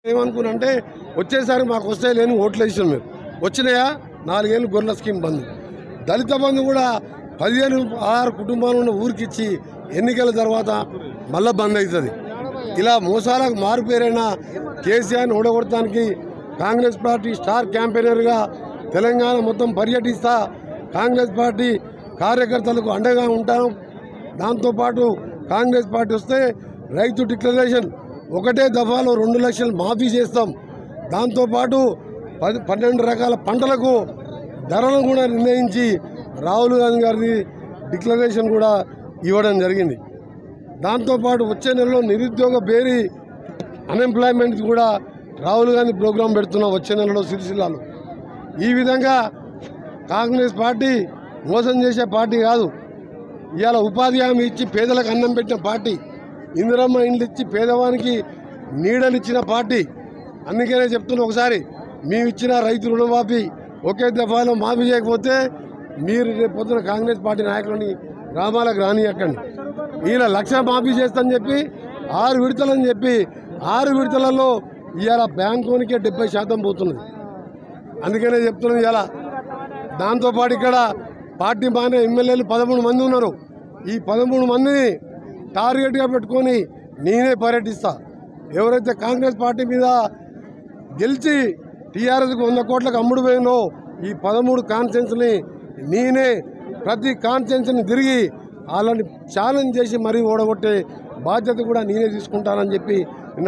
ఏమనుకున్నా అంటే వచ్చేసారి మాకు వస్తే లేని ఓట్లు వేసాం మీరు వచ్చినాయా నాలుగేళ్ళు గొర్రెల స్కీమ్ బంద్ దళిత బంధు కూడా పదిహేను ఆరు కుటుంబాలు ఉన్న ఊరికి ఇచ్చి ఎన్నికల తర్వాత మళ్ళా బంద్ అవుతుంది ఇలా మోసాలకు మారుపేరైన కేసీఆర్ని ఓడగొట్టడానికి కాంగ్రెస్ పార్టీ స్టార్ క్యాంపెయినర్గా తెలంగాణ మొత్తం పర్యటిస్తా కాంగ్రెస్ పార్టీ కార్యకర్తలకు అండగా ఉంటాం దాంతోపాటు కాంగ్రెస్ పార్టీ వస్తే రైతు డిక్లరేషన్ ఒకటే దఫాలో రెండు లక్షలు మాఫీ చేస్తాం దాంతోపాటు పది పన్నెండు రకాల పంటలకు ధరలను కూడా నిర్ణయించి రాహుల్ గాంధీ గారిది డిక్లరేషన్ కూడా ఇవ్వడం జరిగింది దాంతోపాటు వచ్చే నెలలో నిరుద్యోగ బేరీ అన్ఎంప్లాయ్మెంట్ కూడా రాహుల్ గాంధీ ప్రోగ్రాం పెడుతున్నాం వచ్చే నెలలో సిరిసిల్లాలో ఈ విధంగా కాంగ్రెస్ పార్టీ మోసం చేసే పార్టీ కాదు ఇవాళ ఉపాధి హామీ ఇచ్చి పేదలకు అన్నం పెట్టిన పార్టీ ఇందిరమ్మ ఇండ్లు ఇచ్చి పేదవానికి నీడనిచ్చిన పార్టీ అందుకనే చెప్తున్నా ఒకసారి మేము ఇచ్చిన రైతు రుణమాఫీ ఒకే దఫాలో మాఫీ చేయకపోతే మీరు రేపు పొద్దున కాంగ్రెస్ పార్టీ నాయకులని గ్రామాలకు రానియక్కండి ఈయన లక్ష మాఫీ చేస్తానని చెప్పి ఆరు విడతలని చెప్పి ఆరు విడతలలో ఇవాళ బ్యాంకునికే డెబ్బై శాతం పోతున్నది అందుకనే చెప్తున్నాను ఇలా దాంతోపాటు ఇక్కడ పార్టీ మానే ఎమ్మెల్యేలు పదమూడు మంది ఉన్నారు ఈ పదమూడు మందిని టార్గెట్గా పెట్టుకొని నేనే పర్యటిస్తా ఎవరైతే కాంగ్రెస్ పార్టీ మీద గెలిచి టీఆర్ఎస్కి వంద కోట్లకు అమ్ముడు పోయినో ఈ పదమూడు కాన్ఫరెన్స్ని నేనే ప్రతి కాన్ఫరెన్స్ని తిరిగి వాళ్ళని ఛాలెంజ్ చేసి మరీ ఓడగొట్టే బాధ్యత కూడా నేనే తీసుకుంటానని చెప్పి నిన్న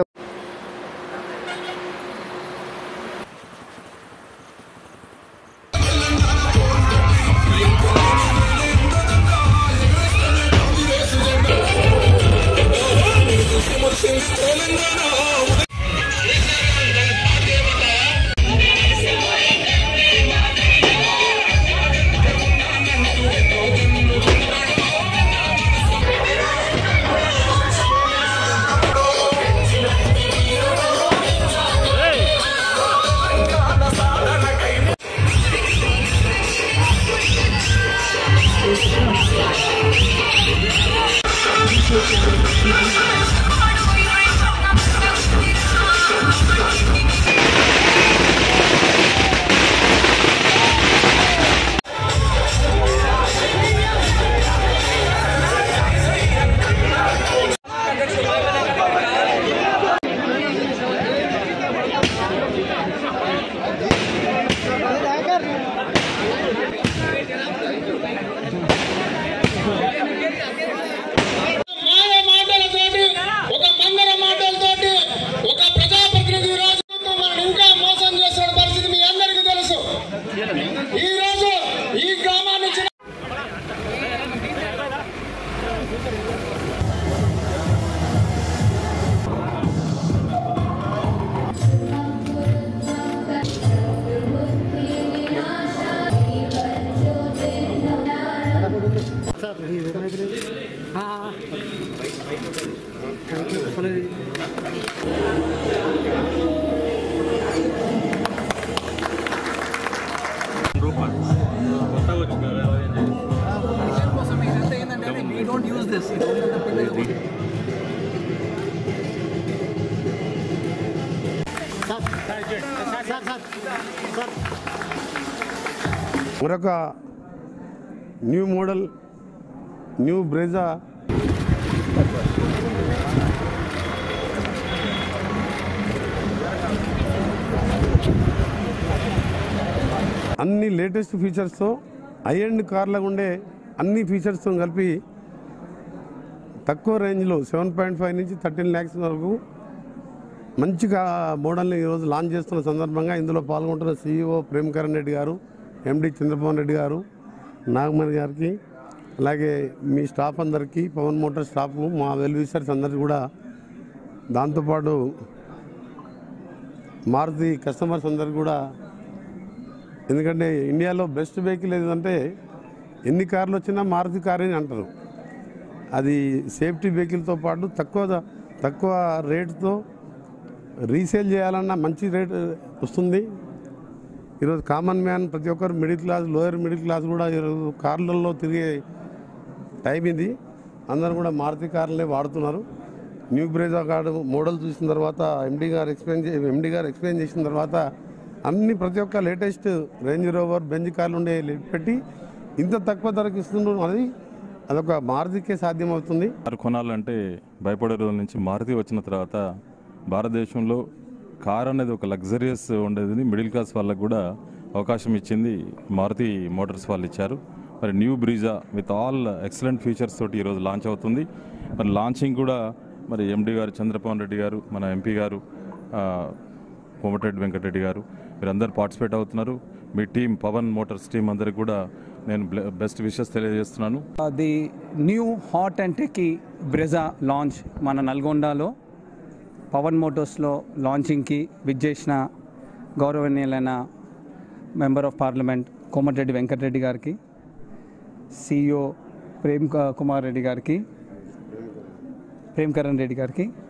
మాయ మాటలతోటి ఒక మందర మాటలతోటి ఒక ప్రజాప్రతినిధి ఈ రోజు మనం ఇంకా మోసం చేస్తున్న పరిస్థితి మీ అందరికీ తెలుసు ఈ రోజు ఈ గ్రామాన్ని చిన్న We don't use this. It only the people మరొక న్యూ మోడల్ న్యూ బ్రెజా అన్ని లేటెస్ట్ ఫీచర్స్తో హై ఎండ్ కార్లకు ఉండే అన్ని ఫీచర్స్తో కలిపి తక్కువ రేంజ్లో సెవెన్ పాయింట్ ఫైవ్ నుంచి థర్టీన్ ల్యాక్స్ వరకు మంచిగా మోడల్ని ఈరోజు లాంచ్ చేస్తున్న సందర్భంగా ఇందులో పాల్గొంటున్న సీఈఓ ప్రేమకరణ్ రెడ్డి గారు ఎండి చంద్రమోహన్ రెడ్డి గారు నాగమణి గారికి అలాగే మీ స్టాఫ్ అందరికీ పవన్ మోటార్ స్టాఫ్ మా వెల్ విషర్స్ అందరికీ కూడా దాంతోపాటు మారుతి కస్టమర్స్ అందరికి కూడా ఎందుకంటే ఇండియాలో బెస్ట్ వెహికల్ ఏదంటే ఎన్ని కార్లు వచ్చినా మారుతి కార్ అని అంటారు అది సేఫ్టీ వెహికల్తో పాటు తక్కువ ద- తక్కువ రేటుతో రీసేల్ చేయాలన్న మంచి రేట్ వస్తుంది ఈరోజు కామన్ మ్యాన్ ప్రతి ఒక్కరు middle class lower middle class కూడా ఈరోజు కార్లలో తిరిగే టైం ఇది అందరూ కూడా మారుతి కార్లే వాడుతున్నారు న్యూ బ్రేజా కార్డు మోడల్ చూసిన తర్వాత ఎండి గారు ఎక్స్ప్లెయిన్ చే ఎండి గారు ఎక్స్ప్లెయిన్ చేసిన తర్వాత అన్ని ప్రతి ఒక్క లేటెస్ట్ రేంజ్ రోవర్ బెంజ్ కార్లు ఉండే పెట్టి ఇంత తక్కువ ధరకు ఇస్తుండడం అది అదొక మారుతికే సాధ్యమవుతుంది కారు కొనాలంటే భయపడే రోజుల నుంచి మారుతి వచ్చిన తర్వాత భారతదేశంలో కార్ అనేది ఒక లగ్జరియస్ ఉండేది మిడిల్ క్లాస్ వాళ్ళకు కూడా అవకాశం ఇచ్చింది మారుతి మోటార్స్ వాళ్ళు ఇచ్చారు మరి new Brezza with all excellent features తోటి ఈరోజు లాంచ్ అవుతుంది మరి లాంచింగ్ కూడా మరి ఎండి గారు చంద్రపవన్ రెడ్డి గారు మన ఎంపీ గారు ఆ, కోమటిరెడ్డి వెంకటరెడ్డి గారు మీరందరూ పార్టిసిపేట్ అవుతున్నారు మీ టీం పవన్ మోటార్స్ టీం అందరికి కూడా నేను బెస్ట్ విషెస్ తెలియజేస్తున్నాను the new hot and techy Brezza launch మన నల్గొండలో పవన్ మోటార్స్లో లాంచింగ్కి విచ్చేసిన గౌరవనీయులైన member of parliament Komatireddy Venkatareddy గారికి సిఇఓ ప్రేమ్ క- కుమార్ రెడ్డి గారికి ప్రేమ్ కరణ్ రెడ్డి గారికి